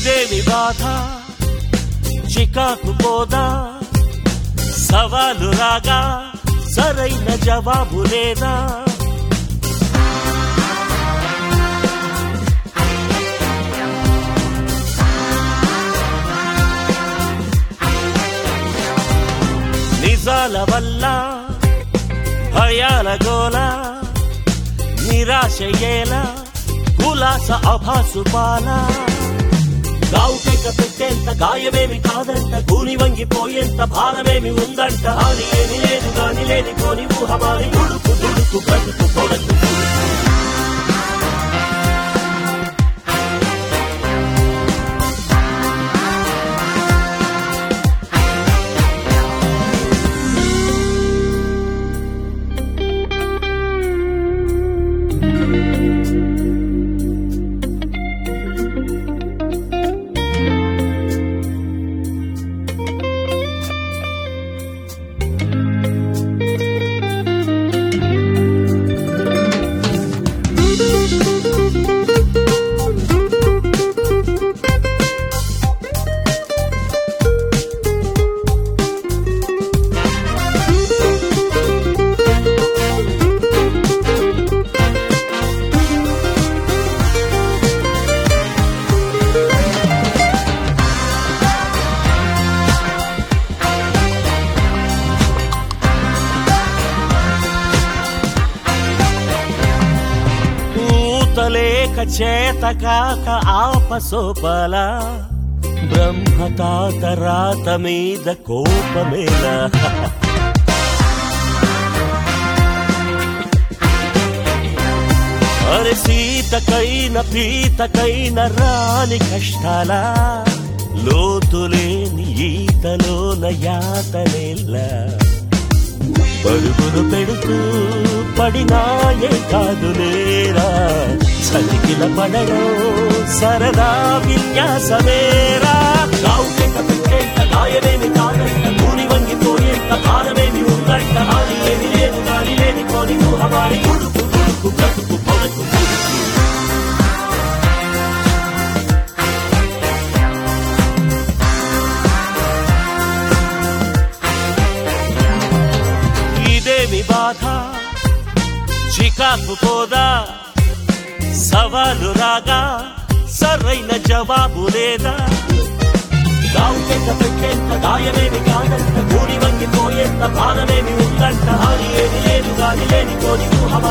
ఇదేమి బాధ చికాకు పోదా సవాలు రాగా సరైన జవాబు లేదా నిజాల వల్ల భయాల గోల నిరాశయేలా కులాస అభాసు పాల గావుకెక్క పెట్టేంత గాయమేమి కాదంట కూని వంగిపోయేంత భారమేమి ఉందంట అది ఏమి లేదు గాని లేని కోని ఊహమాని ఉడుకు దుడుకు బ్రతుకు కొరకు ఊతలేక చేతకాక ఆపసోపల బ్రహ్మతాత రాత మీద కోపమేలా అరే సీతకైన పీతకైన రాని కష్టాల లోతులేని ఈతలోన యాతనేలా పరుగులు పెడుతూ పడినాయే కాదులేరా చలికిల పడడం సరదా విన్యాసమేరా గావుకెక్క పెట్టేంత గాయమేమి కాదంట కూని వంగిపోయేంత భారమేమి ఉందంట అది ఏమి లేదు గాని లేని కోని ఊహమాని ఉడుకు దుడుకు బ్రతుకు పొలకు ఇదేమి బాధ చికాకు పోదా సవాలు రాగా సరైన జవాబు లేదా గావుకెక్క పెట్టేంత గాయమేమి కాదంట కూడి వంగిపోయేంత భారమేమి ఉందంట అది ఏమి లేదు గాని లేని కోని ఊహమ